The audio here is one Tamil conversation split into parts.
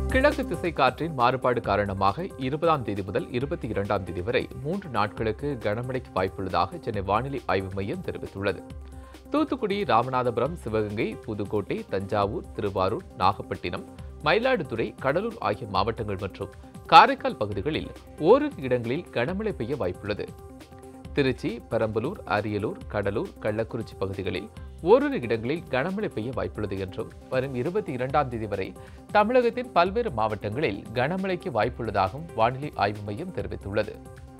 கிழக்கு திசை காற்றின் மாறுபாடு காரணமாக இருபதாம் தேதி முதல் இருபத்தி இரண்டாம் தேதி வரை மூன்று நாட்களுக்கு கனமழைக்கு வாய்ப்புள்ளதாக சென்னை வானிலை ஆய்வு மையம் தெரிவித்துள்ளது தூத்துக்குடி ராமநாதபுரம் சிவகங்கை புதுக்கோட்டை தஞ்சாவூர் திருவாரூர் நாகப்பட்டினம் மயிலாடுதுறை கடலூர் ஆகிய மாவட்டங்கள் மற்றும் காரைக்கால் பகுதிகளில் ஓரிரு இடங்களில் கனமழை பெய்ய வாய்ப்புள்ளது திருச்சி பெரம்பலூர் அரியலூர் கடலூர் கள்ளக்குறிச்சி பகுதிகளில் ஓரிரு இடங்களில் கனமழை பெய்ய வாய்ப்புள்ளது என்றும் வரும் இருபத்தி இரண்டாம் தேதி வரை தமிழகத்தின் பல்வேறு மாவட்டங்களில் கனமழைக்கு வாய்ப்புள்ளதாகவும் வானிலை ஆய்வு மையம் தெரிவித்துள்ளது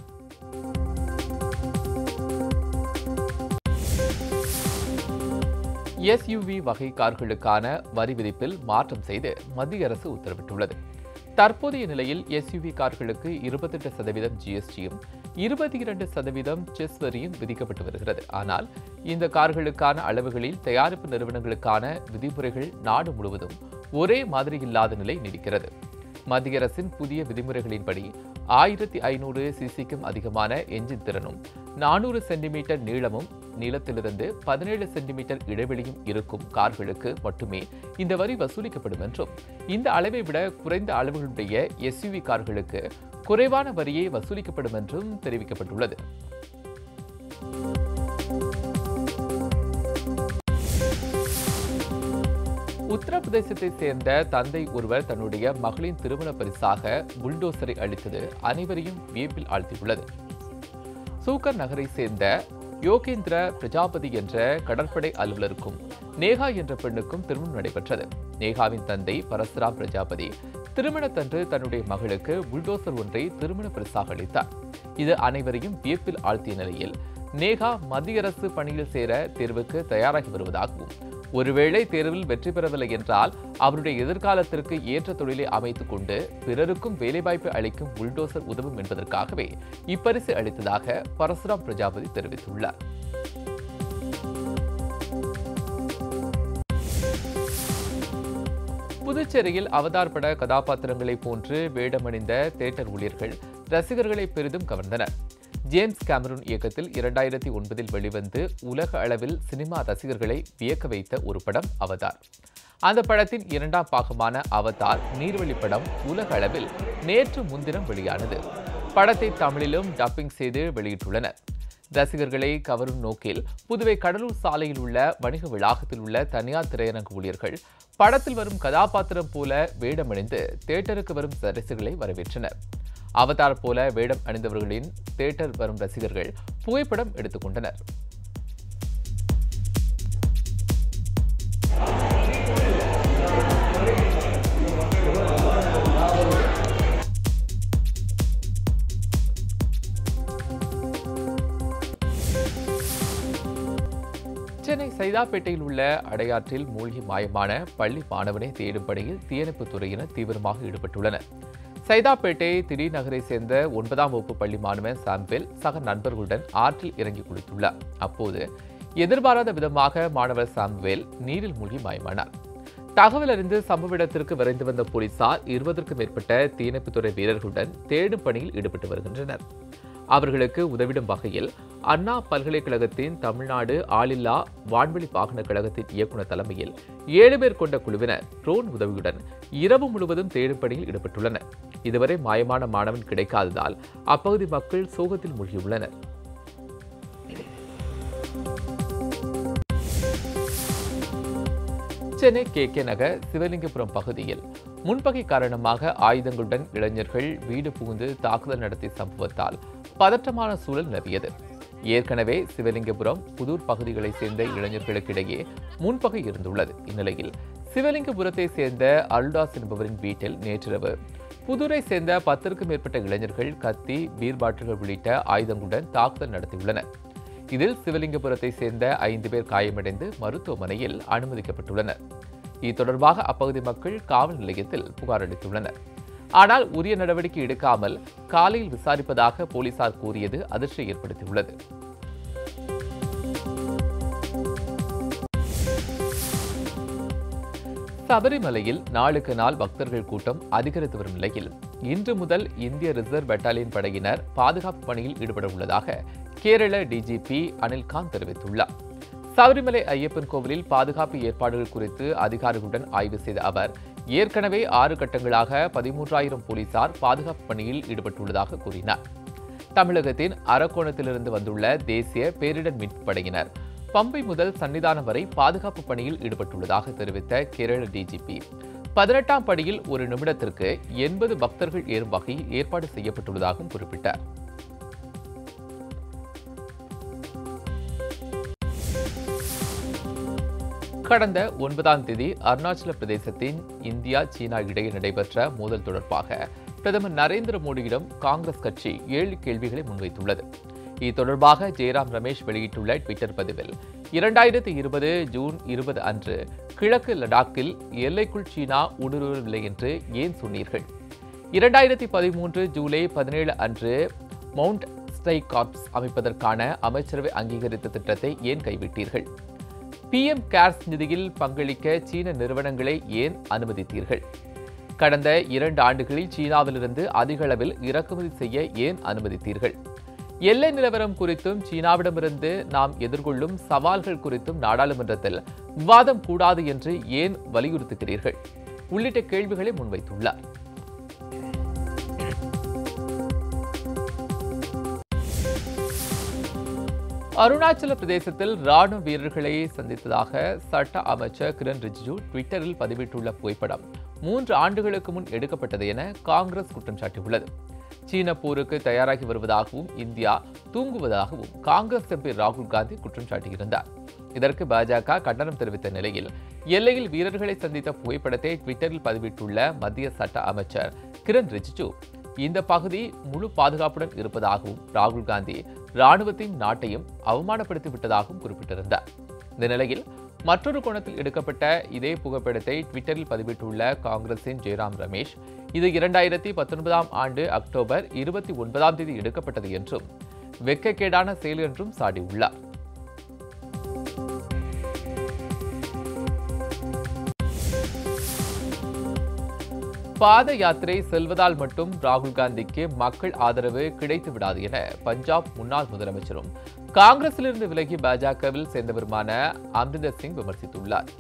எஸ்யூவி வகை கார்களுக்கான வரி விதிப்பில் மாற்றம் செய்து மத்திய அரசு உத்தரவிட்டுள்ளது தற்போதைய நிலையில் எஸ்யூவி கார்களுக்கு இருபத்தெட்டு சதவீதம் ஜிஎஸ்டியும் இருபத்தி இரண்டு சதவீதம் செஸ் வரியும் விதிக்கப்பட்டு வருகிறது ஆனால் இந்த கார்களுக்கான அளவுகளில் தயாரிப்பு நிறுவனங்களுக்கான விதிமுறைகள் நாடு முழுவதும் ஒரே மாதிரி இல்லாத நிலை நீடிக்கிறது மத்திய அரசின் புதிய விதிமுறைகளின்படி ஆயிரத்தி ஐநூறு சிசிக்கும் அதிகமான எஞ்சின் திறனும் நானூறு சென்டிமீட்டர் நீளமும் நீளத்திலிருந்து பதினேழு சென்டிமீட்டர் இடைவெளியும் இருக்கும் கார்களுக்கு மட்டுமே இந்த வரி வசூலிக்கப்படும் என்றும் இந்த அளவை விட குறைந்த அளவுகளுடைய எஸ்யூவி கார்களுக்கு குறைவான வரியே வசூலிக்கப்படும் என்றும் தெரிவிக்கப்பட்டுள்ளது உத்தரப்பிரதேசத்தை சேர்ந்த தந்தை ஒருவர் தன்னுடைய மகளின் திருமண பரிசாக புல்டோசரை அளித்தது அனைவரையும் வியப்பில் ஆழ்த்தியுள்ளது சூக்கர் நகரை சேர்ந்த யோகேந்திர பிரஜாபதி என்ற கடற்படை அலுவலருக்கும் நேகா என்ற பெண்ணுக்கும் திருமணம் நடைபெற்றது நேகாவின் தந்தை பரசுராம் பிரஜாபதி திருமணத்தன்று தன்னுடைய மகளுக்கு புல்டோசர் ஒன்றை திருமண பரிசாக அளித்தார் இது அனைவரையும் வியப்பில் ஆழ்த்திய நிலையில் நேகா மத்திய அரசு பணியில் சேர தேர்வுக்கு தயாராகி வருவதாகவும் ஒருவேளை தேர்வில் வெற்றி பெறவில்லை என்றால் அவருடைய எதிர்காலத்திற்கு ஏற்ற தொழிலை அமைத்துக் கொண்டு பிறருக்கும் வேலைவாய்ப்பு அளிக்கும் புல்டோசர் உதவும் என்பதற்காகவே இப்பரிசு அளித்ததாக பரசுராம் பிரஜாபதி தெரிவித்துள்ளார் புதுச்சேரியில் அவதார் பட கதாபாத்திரங்களை போன்று வேடமணிந்த தியேட்டர் ஊழியர்கள் ரசிகர்களை பெரிதும் கவர்ந்தனர் ஜேம்ஸ் கேமரூன் இயக்கத்தில் இரண்டாயிரத்தி ஒன்பதில் வெளிவந்து உலக அளவில் சினிமா ரசிகர்களை வியக்க வைத்த ஒரு படம் அவதார் அந்த படத்தின் இரண்டாம் பாகமான அவதார் நீர்வழி படம் உலக அளவில் நேற்று முன்தினம் வெளியானது படத்தை தமிழிலும் டப்பிங் செய்து வெளியிட்டுள்ளனர் ரசிகர்களை கவரும் நோக்கில் புதுவை கடலூர் சாலையில் உள்ள வணிக வளாகத்தில் உள்ள தனியார் திரையரங்கு ஊழியர்கள் படத்தில் வரும் கதாபாத்திரம் போல வேடமணிந்து தியேட்டருக்கு வரும் ரசிகர்களை வரவேற்றனர் அவதார் போல வேடம் அணிந்தவர்களின் தியேட்டர் வரும் ரசிகர்கள் புகைப்படம் எடுத்துக்கொண்டனர் சென்னை சைதாப்பேட்டையில் உள்ள அடையாற்றில் மூழ்கி மாயமான பள்ளி மாணவனை தேடும் பணியில் தீயணைப்புத் துறையினர் தீவிரமாக ஈடுபட்டுள்ளனர் சைதாப்பேட்டை திடீர் நகரை சேர்ந்த ஒன்பதாம் வகுப்பு பள்ளி மாணவன் சாம்பேல் சக நண்பர்களுடன் ஆற்றில் இறங்கி குளித்துள்ளார் அப்போது எதிர்பாராத விதமாக மாணவர் சாம்வேல் நீரில் மூழ்கி மாயமானார் தகவல் அறிந்து சம்பவ இடத்திற்கு விரைந்து வந்த போலீசார் இருபதற்கும் மேற்பட்ட தீயணைப்புத்துறை வீரர்களுடன் தேடும் பணியில் ஈடுபட்டு வருகின்றனர் அவர்களுக்கு உதவிடும் வகையில் அண்ணா பல்கலைக்கழகத்தின் தமிழ்நாடு ஆளில்லா வான்வெளி வாகன கழகத்தின் இயக்குநர் தலைமையில் ஏழு பேர் கொண்ட குழுவினர் ட்ரோன் உதவியுடன் இரவு முழுவதும் தேடும் பணியில் ஈடுபட்டுள்ளனர் இதுவரை மாயமான மாணவன் கிடைக்காததால் அப்பகுதி மக்கள் சோகத்தில் மூழ்கியுள்ளனர் சென்னை கே கே நகர் சிவலிங்கபுரம் பகுதியில் முன்பகை காரணமாக ஆயுதங்களுடன் இளைஞர்கள் வீடு புகுந்து தாக்குதல் நடத்திய சம்பவத்தால் பதற்றமான சூழல் நிலவியது ஏற்கனவே சிவலிங்கபுரம் புதூர் பகுதிகளைச் சேர்ந்த இளைஞர்களுக்கிடையே முன்பகை இருந்துள்ளது இந்நிலையில் சிவலிங்கபுரத்தை சேர்ந்த அருள்தாஸ் என்பவரின் வீட்டில் நேற்றிரவு புதூரை சேர்ந்த பத்திற்கும் மேற்பட்ட இளைஞர்கள் கத்தி பீர் பாட்டில்கள் உள்ளிட்ட ஆயுதங்களுடன் தாக்குதல் நடத்தியுள்ளனர் இதில் சிவலிங்கபுரத்தை சேர்ந்த ஐந்து பேர் காயமடைந்து மருத்துவமனையில் அனுமதிக்கப்பட்டுள்ளனர் இது தொடர்பாக அப்பகுதி மக்கள் காவல் நிலையத்தில் புகார் அளித்துள்ளனர் ஆனால் உரிய நடவடிக்கை எடுக்காமல் காலையில் விசாரிப்பதாக போலீசார் கூறியது அதிர்ச்சியை ஏற்படுத்தியுள்ளது சபரிமலையில் நாளுக்கு நாள் பக்தர்கள் கூட்டம் அதிகரித்து வரும் நிலையில் இன்று முதல் இந்திய ரிசர்வ் பெட்டாலியன் படையினர் பாதுகாப்பு பணியில் ஈடுபட உள்ளதாக கேரள டிஜிபி அனில்காந்த் தெரிவித்துள்ளார் சபரிமலை ஐயப்பன் கோவிலில் பாதுகாப்பு ஏற்பாடுகள் குறித்து அதிகாரிகளுடன் ஆய்வு செய்த அவர் ஏற்கனவே ஆறு கட்டங்களாக பதிமூன்றாயிரம் போலீசார் பாதுகாப்பு பணியில் ஈடுபட்டுள்ளதாக கூறினார் தமிழகத்தின் அரக்கோணத்திலிருந்து வந்துள்ள தேசிய பேரிடர் மீட்புப் படையினர் பம்பை முதல் சன்னிதானம் வரை பாதுகாப்பு பணியில் ஈடுபட்டுள்ளதாக தெரிவித்த கேரள டிஜிபி பதினெட்டாம் படியில் ஒரு நிமிடத்திற்கு எண்பது பக்தர்கள் ஏறும் வகையில் ஏற்பாடு செய்யப்பட்டுள்ளதாகவும் குறிப்பிட்டார் கடந்த ஒன்பதாம் தேதி அருணாச்சல பிரதேசத்தின் இந்தியா சீனா இடையே நடைபெற்ற மோதல் தொடர்பாக பிரதமர் நரேந்திர மோடியிடம் காங்கிரஸ் கட்சி ஏழு கேள்விகளை முன்வைத்துள்ளது இது தொடர்பாக ஜெயராம் ரமேஷ் வெளியிட்டுள்ள ட்விட்டர் பதிவில் இரண்டாயிரத்தி இருபது ஜூன் இருபது அன்று கிழக்கு லடாக்கில் எல்லைக்குள் சீனா ஊடுருவவில்லை என்று ஏன் சொன்னீர்கள் இரண்டாயிரத்தி பதிமூன்று ஜூலை பதினேழு அன்று மவுண்ட் ஸ்ட்ரைக் கார்ப்ஸ் அமைப்பதற்கான அமைச்சரவை அங்கீகரித்த திட்டத்தை ஏன் கைவிட்டீர்கள் பிஎம் கேர்ஸ் நிதியில் பங்களிக்க சீன நிறுவனங்களை ஏன் அனுமதித்தீர்கள் கடந்த இரண்டு ஆண்டுகளில் சீனாவிலிருந்து அதிக அளவில் இறக்குமதி செய்ய ஏன் அனுமதித்தீர்கள் எல்லை நிலவரம் குறித்தும் சீனாவிடமிருந்து நாம் எதிர்கொள்ளும் சவால்கள் குறித்தும் நாடாளுமன்றத்தில் விவாதம் கூடாது என்று ஏன் வலியுறுத்துகிறீர்கள் உள்ளிட்ட கேள்விகளை முன்வைத்துள்ளார் அருணாச்சல பிரதேசத்தில் ராணுவ வீரர்களை சந்தித்ததாக சட்ட அமைச்சர் கிரண் ரிஜிஜு ட்விட்டரில் பதிவிட்டுள்ள புகைப்படம் மூன்று ஆண்டுகளுக்கு முன் எடுக்கப்பட்டது என காங்கிரஸ் குற்றம் சாட்டியுள்ளது சீன போருக்கு தயாராகி வருவதாகவும் இந்தியா தூங்குவதாகவும் காங்கிரஸ் எம்பி ராகுல் காந்தி குற்றம் சாட்டியிருந்தார் இதற்கு பாஜக கண்டனம் தெரிவித்த நிலையில் எல்லையில் வீரர்களை சந்தித்த புகைப்படத்தை ட்விட்டரில் பதிவிட்டுள்ள மத்திய சட்ட அமைச்சர் கிரண் ரிஜிஜு இந்த பகுதி முழு பாதுகாப்புடன் இருப்பதாகவும் ராகுல் காந்தி ராணுவத்தின் நாட்டையும் அவமானப்படுத்தி விட்டதாகவும் குறிப்பிட்டிருந்தார் இந்த நிலையில் மற்றொரு கோணத்தில் எடுக்கப்பட்ட இதே புகைப்படத்தை ட்விட்டரில் பதிவிட்டுள்ள காங்கிரசின் ஜெயராம் ரமேஷ் இது இரண்டாயிரத்தி பத்தொன்பதாம் ஆண்டு அக்டோபர் இருபத்தி ஒன்பதாம் தேதி எடுக்கப்பட்டது என்றும் வெட்கக்கேடான செயல் என்றும் சாடியுள்ளார் பாத யாத்திரை செல்வதால் மட்டும் ராகுல் காந்திக்கு மக்கள் ஆதரவு கிடைத்து விடாது என பஞ்சாப் முன்னாள் முதலமைச்சரும் காங்கிரசிலிருந்து விலகி பாஜகவில் சேர்ந்தவருமான அம்ரிந்தர் சிங் விமர்சித்துள்ளார்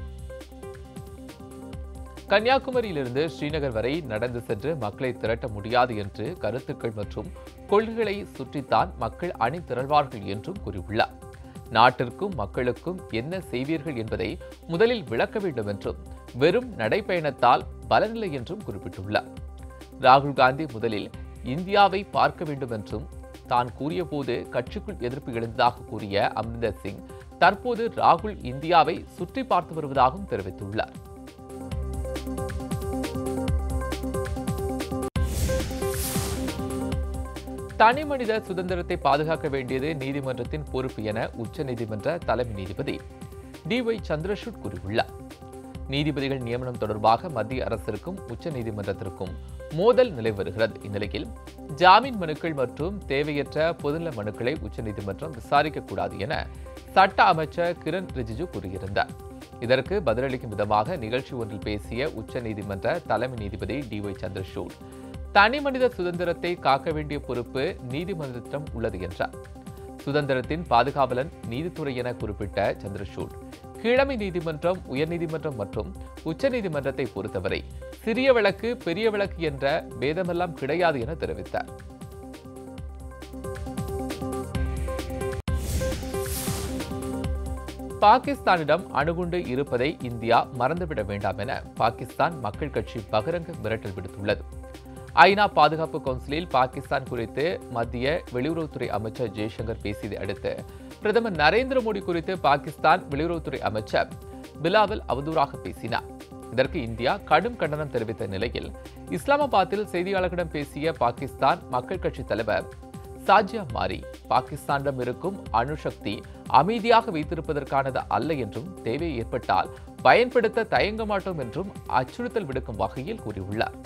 கன்னியாகுமரியிலிருந்து ஸ்ரீநகர் வரை நடந்து சென்று மக்களை திரட்ட முடியாது என்று கருத்துக்கள் மற்றும் கொள்கைகளை சுற்றித்தான் மக்கள் அணி திரள்வார்கள் என்றும் கூறியுள்ளார் நாட்டிற்கும் மக்களுக்கும் என்ன செய்வீர்கள் என்பதை முதலில் விளக்க வேண்டும் என்றும் வெறும் நடைப்பயணத்தால் பலனில்லை என்றும் குறிப்பிட்டுள்ளார் ராகுல் காந்தி முதலில் இந்தியாவை பார்க்க வேண்டும் என்றும் தான் கூறியபோது கட்சிக்குள் எதிர்ப்பு எழுந்ததாக கூறிய அம்ரிந்தர் சிங் தற்போது ராகுல் இந்தியாவை சுற்றி பார்த்து வருவதாகவும் தெரிவித்துள்ளார் தனி மனித சுதந்திரத்தை பாதுகாக்க வேண்டியது நீதிமன்றத்தின் பொறுப்பு என உச்சநீதிமன்ற தலைமை நீதிபதி டி ஒய் சந்திரசூட் கூறியுள்ளார் நீதிபதிகள் நியமனம் தொடர்பாக மத்திய அரசிற்கும் உச்சநீதிமன்றத்திற்கும் மோதல் நிலை வருகிறது இந்நிலையில் ஜாமீன் மனுக்கள் மற்றும் தேவையற்ற பொதுநல மனுக்களை உச்சநீதிமன்றம் விசாரிக்கக்கூடாது என சட்ட அமைச்சர் கிரண் ரிஜிஜு கூறியிருந்தார் இதற்கு பதிலளிக்கும் விதமாக நிகழ்ச்சி ஒன்றில் பேசிய உச்சநீதிமன்ற தலைமை நீதிபதி டி ஒய் சந்திரசூட் தனி மனித சுதந்திரத்தை காக்க வேண்டிய பொறுப்பு நீதிமன்றத்திடம் உள்ளது என்றார் சுதந்திரத்தின் பாதுகாவலன் நீதித்துறை என குறிப்பிட்ட சந்திரசூட் கீழமை நீதிமன்றம் உயர்நீதிமன்றம் மற்றும் உச்சநீதிமன்றத்தை பொறுத்தவரை சிறிய வழக்கு பெரிய வழக்கு என்ற பேதமெல்லாம் கிடையாது என தெரிவித்தார் பாகிஸ்தானிடம் அணுகுண்டு இருப்பதை இந்தியா மறந்துவிட வேண்டாம் என பாகிஸ்தான் மக்கள் கட்சி பகிரங்க மிரட்டல் விடுத்துள்ளது ஐநா பாதுகாப்பு கவுன்சிலில் பாகிஸ்தான் குறித்து மத்திய வெளியுறவுத்துறை அமைச்சர் ஜெய்சங்கர் பேசியதை அடுத்து பிரதமர் நரேந்திர மோடி குறித்து பாகிஸ்தான் வெளியுறவுத்துறை அமைச்சர் பிலாவல் அவதூறாக பேசினார் இதற்கு இந்தியா கடும் கண்டனம் தெரிவித்த நிலையில் இஸ்லாமாபாத்தில் செய்தியாளர்களிடம் பேசிய பாகிஸ்தான் மக்கள் கட்சி தலைவர் சாஜியா மாரி பாகிஸ்தானிடம் இருக்கும் அணுசக்தி அமைதியாக வைத்திருப்பதற்கானது அல்ல என்றும் தேவை ஏற்பட்டால் பயன்படுத்த தயங்க மாட்டோம் என்றும் அச்சுறுத்தல் விடுக்கும் வகையில் கூறியுள்ளார்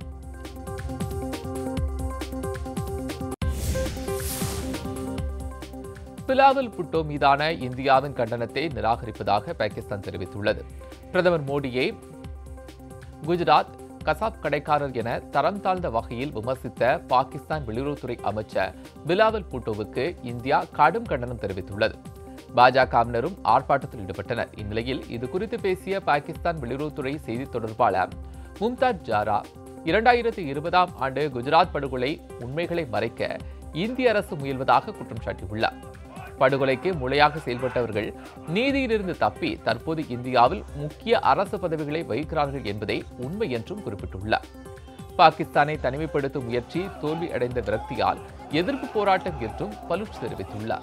பிலாவல் புட்டோ மீதான இந்தியாவின் கண்டனத்தை நிராகரிப்பதாக பாகிஸ்தான் தெரிவித்துள்ளது பிரதமர் மோடியை குஜராத் கசாப் கடைக்காரர் என தரம் தாழ்ந்த வகையில் விமர்சித்த பாகிஸ்தான் வெளியுறவுத்துறை அமைச்சர் பிலாவல் பூட்டோவுக்கு இந்தியா கடும் கண்டனம் தெரிவித்துள்ளது பாஜகவினரும் ஆர்ப்பாட்டத்தில் ஈடுபட்டனர் இந்நிலையில் இது குறித்து பேசிய பாகிஸ்தான் வெளியுறவுத்துறை செய்தி தொடர்பாளர் மும்தாஜ் ஜாரா இரண்டாயிரத்தி இருபதாம் ஆண்டு குஜராத் படுகொலை உண்மைகளை மறைக்க இந்திய அரசு முயல்வதாக குற்றம் சாட்டியுள்ளார் படுகொலைக்கு முளையாக செயல்பட்டவர்கள் நீதியிலிருந்து தப்பி தற்போது இந்தியாவில் முக்கிய அரசு பதவிகளை வகிக்கிறார்கள் என்பதே உண்மை என்றும் குறிப்பிட்டுள்ளார் பாகிஸ்தானை தனிமைப்படுத்தும் முயற்சி தோல்வி அடைந்த விரக்தியால் எதிர்ப்பு போராட்டம் என்றும் பலுச் தெரிவித்துள்ளார்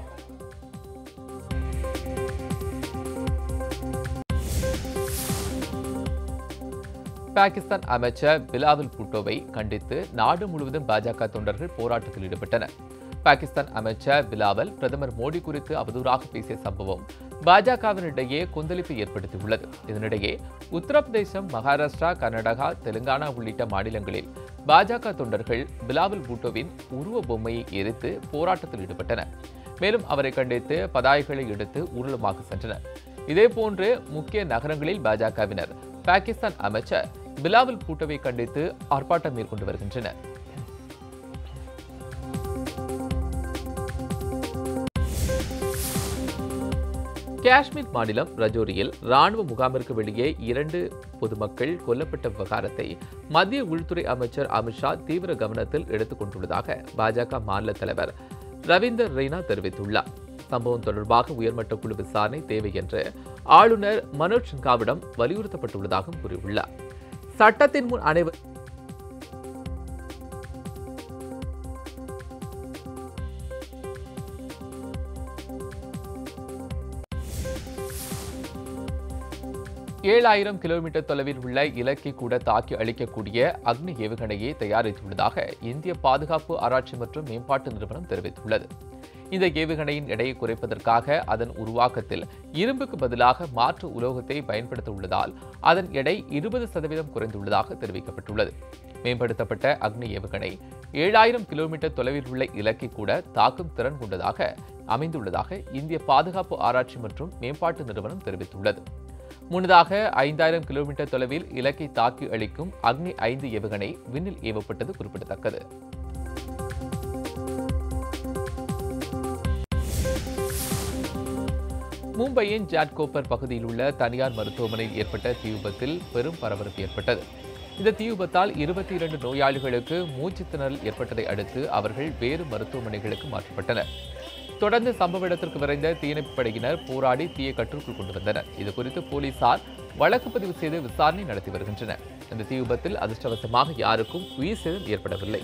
பாகிஸ்தான் அமைச்சர் பிலாவல் பூட்டோவை கண்டித்து நாடு முழுவதும் பாஜக தொண்டர்கள் போராட்டத்தில் ஈடுபட்டனர் பாகிஸ்தான் அமைச்சர் பிலாவல் பிரதமர் மோடி குறித்து அவதூறாக பேசிய சம்பவம் பாஜகவினிடையே கொந்தளிப்பை ஏற்படுத்தியுள்ளது இதனிடையே உத்தரப்பிரதேசம் மகாராஷ்டிரா கர்நாடகா தெலுங்கானா உள்ளிட்ட மாநிலங்களில் பாஜக தொண்டர்கள் பிலாவல் பூட்டோவின் உருவ பொம்மையை எரித்து போராட்டத்தில் ஈடுபட்டனர் மேலும் அவரை கண்டித்து பதாகைகளை எடுத்து ஊர்வலமாக சென்றனர் இதேபோன்று முக்கிய நகரங்களில் பாஜகவினர் பாகிஸ்தான் அமைச்சர் பிலாவல் பூட்டோவை கண்டித்து ஆர்ப்பாட்டம் மேற்கொண்டு வருகின்றனர் காஷ்மீர் மாநிலம் ரஜோரியில் ராணுவ முகாமிற்கு வெளியே இரண்டு பொதுமக்கள் கொல்லப்பட்ட விவகாரத்தை மத்திய உள்துறை அமைச்சர் அமித்ஷா தீவிர கவனத்தில் எடுத்துக் கொண்டுள்ளதாக பாஜக மாநில தலைவர் ரவீந்தர் ரெய்னா தெரிவித்துள்ளார் சம்பவம் தொடர்பாக உயர்மட்ட குழு விசாரணை தேவை என்று ஆளுநர் மனோஜ் சின்ஹாவிடம் வலியுறுத்தப்பட்டுள்ளதாகவும் கூறியுள்ளார் சட்டத்தின் முன் அனைவர் ஏழாயிரம் கிலோமீட்டர் தொலைவில் உள்ள இலக்கை கூட தாக்கி அழிக்கக்கூடிய அக்னி ஏவுகணையை தயாரித்துள்ளதாக இந்திய பாதுகாப்பு ஆராய்ச்சி மற்றும் மேம்பாட்டு நிறுவனம் தெரிவித்துள்ளது இந்த ஏவுகணையின் எடையை குறைப்பதற்காக அதன் உருவாக்கத்தில் இரும்புக்கு பதிலாக மாற்று உலோகத்தை பயன்படுத்த உள்ளதால் அதன் எடை இருபது சதவீதம் குறைந்துள்ளதாக தெரிவிக்கப்பட்டுள்ளது மேம்படுத்தப்பட்ட அக்னி ஏவுகணை ஏழாயிரம் கிலோமீட்டர் தொலைவில் உள்ள இலக்கை கூட தாக்கும் திறன் கொண்டதாக அமைந்துள்ளதாக இந்திய பாதுகாப்பு ஆராய்ச்சி மற்றும் மேம்பாட்டு நிறுவனம் தெரிவித்துள்ளது முன்னதாக ஐந்தாயிரம் கிலோமீட்டர் தொலைவில் இலக்கை தாக்கி அளிக்கும் அக்னி ஐந்து ஏவுகணை விண்ணில் ஏவப்பட்டது குறிப்பிடத்தக்கது மும்பையின் ஜாட்கோப்பர் பகுதியில் உள்ள தனியார் மருத்துவமனையில் ஏற்பட்ட தீ விபத்தில் பெரும் பரபரப்பு ஏற்பட்டது இந்த தீ விபத்தால் இருபத்தி இரண்டு நோயாளிகளுக்கு மூச்சுத் திணறல் ஏற்பட்டதை அடுத்து அவர்கள் வேறு மருத்துவமனைகளுக்கு மாற்றப்பட்டனர் தொடர்ந்து சம்பவ இடத்திற்கு விரைந்த தீயணைப்புப் படையினர் போராடி தீயை கட்டுக்குள் கொண்டு வந்தனர் இது குறித்து போலீசார் வழக்கு பதிவு செய்து விசாரணை நடத்தி வருகின்றனர் இந்த தீ விபத்தில் அதிர்ஷ்டவசமாக யாருக்கும் உயிர் சேதம் ஏற்படவில்லை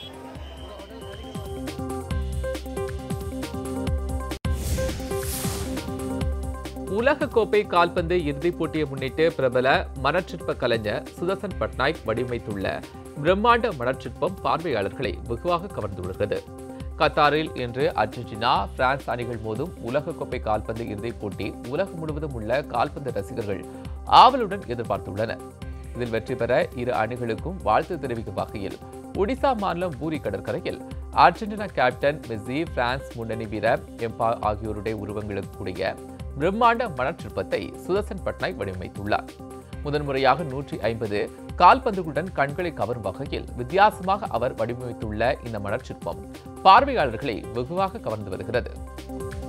உலகக்கோப்பை கால்பந்து இறுதிப் போட்டியை முன்னிட்டு பிரபல மனச்சிற்ப கலைஞர் சுதர்சன் பட்நாயக் வடிவமைத்துள்ள பிரம்மாண்ட மனச்சிற்பம் பார்வையாளர்களை வெகுவாக கவர்ந்துள்ளது கத்தாரில் இன்று அர்ஜென்டினா பிரான்ஸ் அணிகள் மோதும் உலகக்கோப்பை கால்பந்து இறுதிப் போட்டி உலகம் முழுவதும் உள்ள கால்பந்து ரசிகர்கள் ஆவலுடன் எதிர்பார்த்துள்ளனர் இதில் வெற்றி பெற இரு அணிகளுக்கும் வாழ்த்து தெரிவிக்கும் வகையில் ஒடிசா மாநிலம் பூரி கடற்கரையில் அர்ஜென்டினா கேப்டன் மெஸ்ஸி பிரான்ஸ் முன்னணி வீரர் எம்பா ஆகியோருடைய உருவங்களுக்கு கூடிய பிரம்மாண்ட மனச்சிற்பத்தை சுதர்சன் பட்நாயக் வடிவமைத்துள்ளார் முதன்முறையாக நூற்றி ஐம்பது கால்பந்துகளுடன் கண்களை கவரும் வகையில் வித்தியாசமாக அவர் வடிவமைத்துள்ள இந்த மனச்சிற்பம் பார்வையாளர்களை வெகுவாக கவர்ந்து வருகிறது